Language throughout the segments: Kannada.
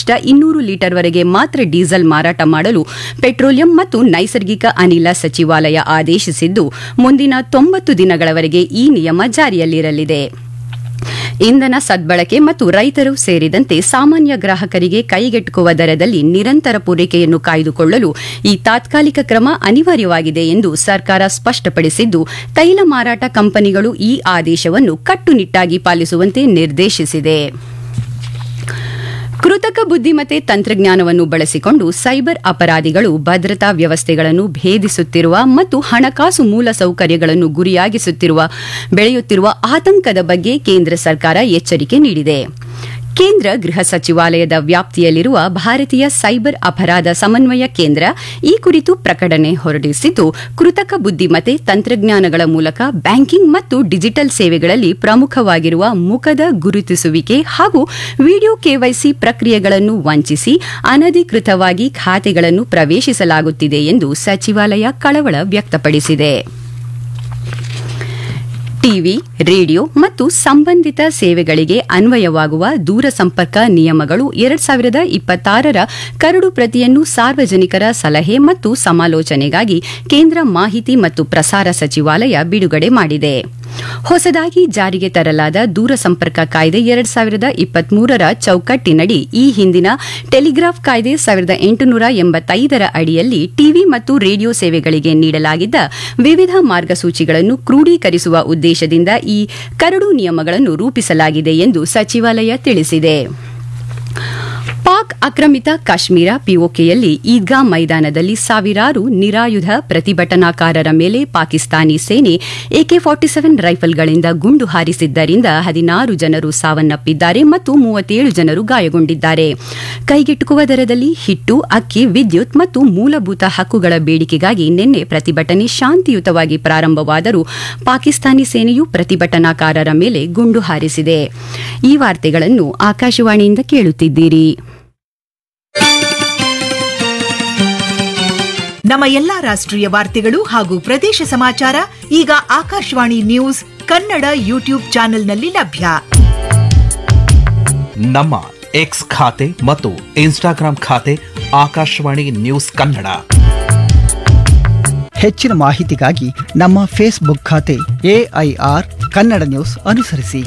ಕನಿಷ್ಠ ಇನ್ನೂರು ಲೀಟರ್ವರೆಗೆ ಮಾತ್ರ ಡೀಸೆಲ್ ಮಾರಾಟ ಮಾಡಲು ಪೆಟ್ರೋಲಿಯಂ ಮತ್ತು ನೈಸರ್ಗಿಕ ಅನಿಲ ಸಚಿವಾಲಯ ಆದೇಶಿಸಿದ್ದು ಮುಂದಿನ ತೊಂಬತ್ತು ದಿನಗಳವರೆಗೆ ಈ ನಿಯಮ ಜಾರಿಯಲ್ಲಿರಲಿದೆ ಇಂಧನ ಸದ್ಬಳಕೆ ಮತ್ತು ರೈತರು ಸೇರಿದಂತೆ ಸಾಮಾನ್ಯ ಗ್ರಾಹಕರಿಗೆ ಕೈಗೆಟುಕುವ ದರದಲ್ಲಿ ನಿರಂತರ ಪೂರೈಕೆಯನ್ನು ಕಾಯ್ದುಕೊಳ್ಳಲು ಈ ತಾತ್ಕಾಲಿಕ ಕ್ರಮ ಅನಿವಾರ್ಯವಾಗಿದೆ ಎಂದು ಸರ್ಕಾರ ಸ್ಪಷ್ಟಪಡಿಸಿದ್ದು ತೈಲ ಮಾರಾಟ ಕಂಪನಿಗಳು ಈ ಆದೇಶವನ್ನು ಕಟ್ಟುನಿಟ್ಟಾಗಿ ಪಾಲಿಸುವಂತೆ ನಿರ್ದೇಶಿಸಿದೆ ಕೃತಕ ಬುದ್ದಿಮತ್ತೆ ತಂತ್ರಜ್ಞಾನವನ್ನು ಬಳಸಿಕೊಂಡು ಸೈಬರ್ ಅಪರಾಧಿಗಳು ಭದ್ರತಾ ವ್ಯವಸ್ಥೆಗಳನ್ನು ಭೇದಿಸುತ್ತಿರುವ ಮತ್ತು ಹಣಕಾಸು ಮೂಲಸೌಕರ್ಯಗಳನ್ನು ಗುರಿಯಾಗಿಸುತ್ತಿರುವ ಬೆಳೆಯುತ್ತಿರುವ ಆತಂಕದ ಬಗ್ಗೆ ಕೇಂದ್ರ ಸರ್ಕಾರ ಎಚ್ಚರಿಕೆ ನೀಡಿದೆ ಕೇಂದ್ರ ಗೃಹ ಸಚಿವಾಲಯದ ವ್ಯಾಪ್ತಿಯಲ್ಲಿರುವ ಭಾರತೀಯ ಸೈಬರ್ ಅಪರಾಧ ಸಮನ್ವಯ ಕೇಂದ್ರ ಈ ಕುರಿತು ಪ್ರಕಟಣೆ ಹೊರಡಿಸಿದ್ದು ಕೃತಕ ಬುದ್ದಿಮತ್ತೆ ತಂತ್ರಜ್ಞಾನಗಳ ಮೂಲಕ ಬ್ಯಾಂಕಿಂಗ್ ಮತ್ತು ಡಿಜಿಟಲ್ ಸೇವೆಗಳಲ್ಲಿ ಪ್ರಮುಖವಾಗಿರುವ ಮುಖದ ಗುರುತಿಸುವಿಕೆ ಹಾಗೂ ವಿಡಿಯೋ ಕೆವೈಸಿ ಪ್ರಕ್ರಿಯೆಗಳನ್ನು ವಂಚಿಸಿ ಅನಧಿಕೃತವಾಗಿ ಖಾತೆಗಳನ್ನು ಪ್ರವೇಶಿಸಲಾಗುತ್ತಿದೆ ಎಂದು ಸಚಿವಾಲಯ ಕಳವಳ ವ್ಯಕ್ತಪಡಿಸಿದೆ ಟಿವಿ ರೇಡಿಯೋ ಮತ್ತು ಸಂಬಂಧಿತ ಸೇವೆಗಳಿಗೆ ಅನ್ವಯವಾಗುವ ದೂರಸಂಪರ್ಕ ನಿಯಮಗಳು ಎರಡ್ ಸಾವಿರದ ಇಪ್ಪತ್ತಾರರ ಕರಡು ಪ್ರತಿಯನ್ನು ಸಾರ್ವಜನಿಕರ ಸಲಹೆ ಮತ್ತು ಸಮಾಲೋಚನೆಗಾಗಿ ಕೇಂದ್ರ ಮಾಹಿತಿ ಮತ್ತು ಪ್ರಸಾರ ಸಚಿವಾಲಯ ಬಿಡುಗಡೆ ಮಾಡಿದೆ ಹೊಸದಾಗಿ ಜಾರಿಗೆ ತರಲಾದ ದೂರಸಂಪರ್ಕ ಕಾಯ್ದೆ ಎರಡ್ ಸಾವಿರದ ಇಪ್ಪತ್ಮೂರರ ಚೌಕಟ್ಟಿನಡಿ ಈ ಹಿಂದಿನ ಟೆಲಿಗ್ರಾಫ್ ಕಾಯ್ದೆ ಸಾವಿರದ ಎಂಟುನೂರ ಎಂಬತ್ತೈದರ ಅಡಿಯಲ್ಲಿ ಟಿವಿ ಮತ್ತು ರೇಡಿಯೋ ಸೇವೆಗಳಿಗೆ ನೀಡಲಾಗಿದ್ದ ವಿವಿಧ ಮಾರ್ಗಸೂಚಿಗಳನ್ನು ಕ್ರೋಢೀಕರಿಸುವ ಉದ್ದೇಶದಿಂದ ಈ ಕರಡು ನಿಯಮಗಳನ್ನು ರೂಪಿಸಲಾಗಿದೆ ಎಂದು ಸಚಿವಾಲಯ ತಿಳಿಸಿದೆ ಪಾಕ್ ಆಕ್ರಮಿತ ಕಾಶ್ಮೀರ ಪಿಒಕೆಯಲ್ಲಿ ಈದ್ಗಾ ಮೈದಾನದಲ್ಲಿ ಸಾವಿರಾರು ನಿರಾಯುಧ ಪ್ರತಿಭಟನಾಕಾರರ ಮೇಲೆ ಪಾಕಿಸ್ತಾನಿ ಸೇನೆ ಎಕೆ ಫಾರ್ಟಿ ಸೆವೆನ್ ರೈಫಲ್ಗಳಿಂದ ಗುಂಡು ಹಾರಿಸಿದ್ದರಿಂದ ಹದಿನಾರು ಜನರು ಸಾವನ್ನಪ್ಪಿದ್ದಾರೆ ಮತ್ತು ಮೂವತ್ತೇಳು ಜನರು ಗಾಯಗೊಂಡಿದ್ದಾರೆ ಕೈಗೆಟುಕುವ ದರದಲ್ಲಿ ಹಿಟ್ಟು ಅಕ್ಕಿ ವಿದ್ಯುತ್ ಮತ್ತು ಮೂಲಭೂತ ಹಕ್ಕುಗಳ ಬೇಡಿಕೆಗಾಗಿ ನಿನ್ನೆ ಪ್ರತಿಭಟನೆ ಶಾಂತಿಯುತವಾಗಿ ಪ್ರಾರಂಭವಾದರೂ ಪಾಕಿಸ್ತಾನಿ ಸೇನೆಯು ಪ್ರತಿಭಟನಾಕಾರರ ಮೇಲೆ ಗುಂಡು ಹಾರಿಸಿದೆ ಈ ವಾರ್ತೆಗಳನ್ನು ಆಕಾಶವಾಣಿಯಿಂದ ಕೇಳುತ್ತಿದ್ದೀರಿ ನಮ್ಮ ಎಲ್ಲಾ ರಾಷ್ಟ್ರೀಯ ವಾರ್ತೆಗಳು ಹಾಗೂ ಪ್ರದೇಶ ಸಮಾಚಾರ ಈಗ ಆಕಾಶವಾಣಿ ನ್ಯೂಸ್ ಕನ್ನಡ ಯೂಟ್ಯೂಬ್ ಚಾನೆಲ್ನಲ್ಲಿ ಲಭ್ಯ ನಮ್ಮ ಎಕ್ಸ್ ಖಾತೆ ಮತ್ತು ಇನ್ಸ್ಟಾಗ್ರಾಂ ಖಾತೆ ಆಕಾಶವಾಣಿ ನ್ಯೂಸ್ ಕನ್ನಡ ಹೆಚ್ಚಿನ ಮಾಹಿತಿಗಾಗಿ ನಮ್ಮ ಫೇಸ್ಬುಕ್ ಖಾತೆ ಎಐಆರ್ ಕನ್ನಡ ನ್ಯೂಸ್ ಅನುಸರಿಸಿ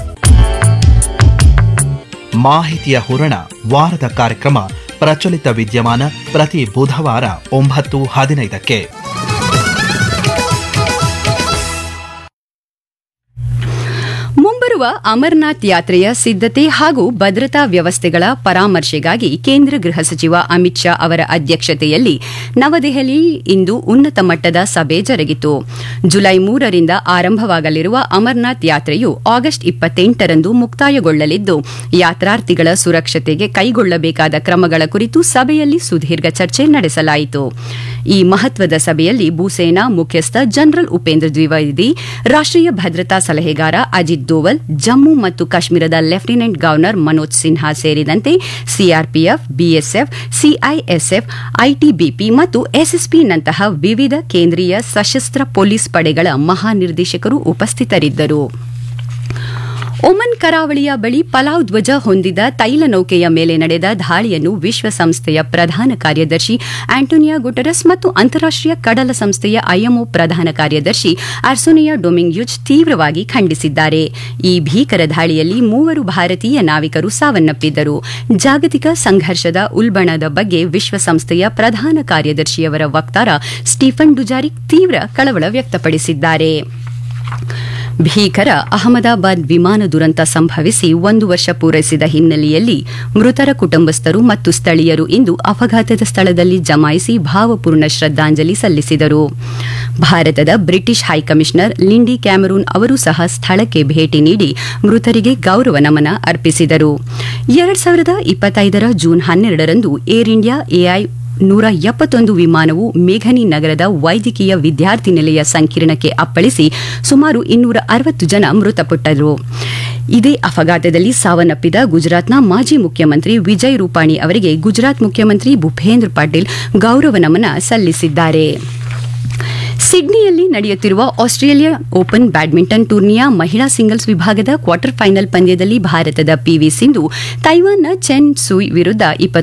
ಮಾಹಿತಿಯ ಹೂರಣ ವಾರದ ಕಾರ್ಯಕ್ರಮ ಪ್ರಚಲಿತ ವಿದ್ಯಮಾನ ಪ್ರತಿ ಬುಧವಾರ ಒಂಬತ್ತು ಹದಿನೈದಕ್ಕೆ ಮುಂಬರುವ ಅಮರನಾಥ್ ಯಾತ್ರೆಯ ಸಿದ್ದತೆ ಹಾಗೂ ಭದ್ರತಾ ವ್ಯವಸ್ಥೆಗಳ ಪರಾಮರ್ಶೆಗಾಗಿ ಕೇಂದ್ರ ಗೃಹ ಸಚಿವ ಅಮಿತ್ ಶಾ ಅವರ ಅಧ್ಯಕ್ಷತೆಯಲ್ಲಿ ನವದೆಹಲಿ ಇಂದು ಉನ್ನತ ಮಟ್ಟದ ಸಭೆ ಜರುಗಿತು ಜುಲೈ ಮೂರರಿಂದ ಆರಂಭವಾಗಲಿರುವ ಅಮರನಾಥ್ ಯಾತ್ರೆಯು ಆಗಸ್ಟ್ ಇಪ್ಪತ್ತೆಂಟರಂದು ಮುಕ್ತಾಯಗೊಳ್ಳಲಿದ್ದು ಯಾತ್ರಾರ್ಥಿಗಳ ಸುರಕ್ಷತೆಗೆ ಕೈಗೊಳ್ಳಬೇಕಾದ ಕ್ರಮಗಳ ಕುರಿತು ಸಭೆಯಲ್ಲಿ ಸುದೀರ್ಘ ಚರ್ಚೆ ನಡೆಸಲಾಯಿತು ಈ ಮಹತ್ವದ ಸಭೆಯಲ್ಲಿ ಭೂಸೇನಾ ಮುಖ್ಯಸ್ಥ ಜನರಲ್ ಉಪೇಂದ್ರ ದ್ವಿವೇದಿ ರಾಷ್ಟ್ರೀಯ ಭದ್ರತಾ ಸಲಹೆಗಾರ ಅಜಿತ್ ದೋವಲ್ ಜಮ್ಮು ಮತ್ತು ಕಾಶ್ಮೀರದ ಲೆಫ್ಟಿನೆಂಟ್ ಗವರ್ನರ್ ಮನೋಜ್ ಸಿನ್ಹಾ ಸೇರಿದಂತೆ ಸಿಆರ್ಪಿಎಫ್ ಬಿಎಸ್ಎಫ್ ಸಿಐಎಸ್ಎಫ್ ಐಟಿಬಿಪಿ ಮತ್ತು ಎಸ್ಎಸ್ಪಿನಂತಹ ವಿವಿಧ ಕೇಂದ್ರೀಯ ಸಶಸ್ತ್ರ ಪೊಲೀಸ್ ಪಡೆಗಳ ಮಹಾನಿರ್ದೇಶಕರು ಉಪಸ್ಥಿತರಿದ್ದರು ಒಮನ್ ಕರಾವಳಿಯ ಬಳಿ ಪಲಾವ್ ಧ್ವಜ ಹೊಂದಿದ ತೈಲ ನೌಕೆಯ ಮೇಲೆ ನಡೆದ ದಾಳಿಯನ್ನು ವಿಶ್ವಸಂಸ್ಥೆಯ ಪ್ರಧಾನ ಕಾರ್ಯದರ್ಶಿ ಆಂಟೋನಿಯಾ ಗುಟರಸ್ ಮತ್ತು ಅಂತಾರಾಷ್ಟೀಯ ಕಡಲ ಸಂಸ್ಥೆಯ ಐಎಂಒ ಪ್ರಧಾನ ಕಾರ್ಯದರ್ಶಿ ಅರ್ಸೋನಿಯಾ ಡೊಮಿಂಗ್ಯುಜ್ ತೀವ್ರವಾಗಿ ಖಂಡಿಸಿದ್ದಾರೆ ಈ ಭೀಕರ ದಾಳಿಯಲ್ಲಿ ಮೂವರು ಭಾರತೀಯ ನಾವಿಕರು ಸಾವನ್ನಪ್ಪಿದ್ದರು ಜಾಗತಿಕ ಸಂಘರ್ಷದ ಉಲ್ಬಣದ ಬಗ್ಗೆ ವಿಶ್ವಸಂಸ್ಥೆಯ ಪ್ರಧಾನ ಕಾರ್ಯದರ್ಶಿಯವರ ವಕ್ತಾರ ಸ್ಟೀಫನ್ ಡುಜಾರಿಕ್ ತೀವ್ರ ಕಳವಳ ವ್ಯಕ್ತಪಡಿಸಿದ್ದಾರೆ ಭೀಕರ ಅಹಮದಾಬಾದ್ ವಿಮಾನ ದುರಂತ ಸಂಭವಿಸಿ ಒಂದು ವರ್ಷ ಪೂರೈಸಿದ ಹಿನ್ನೆಲೆಯಲ್ಲಿ ಮೃತರ ಕುಟುಂಬಸ್ಥರು ಮತ್ತು ಸ್ಥಳೀಯರು ಇಂದು ಅಪಘಾತದ ಸ್ಥಳದಲ್ಲಿ ಜಮಾಯಿಸಿ ಭಾವಪೂರ್ಣ ಶ್ರದ್ದಾಂಜಲಿ ಸಲ್ಲಿಸಿದರು ಭಾರತದ ಬ್ರಿಟಿಷ್ ಹೈಕಮಿಷನರ್ ಲಿಂಡಿ ಕ್ಯಾಮರೂನ್ ಅವರು ಸಹ ಸ್ಥಳಕ್ಕೆ ಭೇಟಿ ನೀಡಿ ಮೃತರಿಗೆ ಗೌರವ ನಮನ ಅರ್ಪಿಸಿದರು ಎರಡ್ ಸಾವಿರದ ಇಪ್ಪತ್ತೈದರ ಜೂನ್ ಹನ್ನೆರಡರಂದು ಏರ್ ಇಂಡಿಯಾ ಎಐ ನೂರ ಎಪ್ಪತ್ತೊಂದು ವಿಮಾನವು ಮೇಘನಿ ನಗರದ ವೈದ್ಯಕೀಯ ವಿದ್ಯಾರ್ಥಿ ನಿಲಯ ಸಂಕೀರ್ಣಕ್ಕೆ ಅಪ್ಪಳಿಸಿ ಸುಮಾರು ಇನ್ನೂರ ಅರವತ್ತು ಜನ ಮೃತಪಟ್ಟರು ಇದೇ ಅಪಘಾತದಲ್ಲಿ ಸಾವನ್ನಪ್ಪಿದ ಗುಜರಾತ್ನ ಮಾಜಿ ಮುಖ್ಯಮಂತ್ರಿ ವಿಜಯ್ ರೂಪಾಣಿ ಅವರಿಗೆ ಗುಜರಾತ್ ಮುಖ್ಯಮಂತ್ರಿ ಭೂಪೇಂದ್ರ ಪಾಟೀಲ್ ಗೌರವ ನಮನ ಸಲ್ಲಿಸಿದ್ದಾರೆ ಸಿಡ್ನಿಯಲ್ಲಿ ನಡೆಯುತ್ತಿರುವ ಆಸ್ಟ್ರೇಲಿಯಾ ಓಪನ್ ಬ್ಯಾಡ್ಮಿಂಟನ್ ಟೂರ್ನಿಯ ಮಹಿಳಾ ಸಿಂಗಲ್ಸ್ ವಿಭಾಗದ ಕ್ವಾರ್ಟರ್ ಫೈನಲ್ ಪಂದ್ಯದಲ್ಲಿ ಭಾರತದ ಪಿವಿ ಸಿಂಧು ತೈವಾನ್ನ ಚೆನ್ ಸುಯ್ ವಿರುದ್ಧ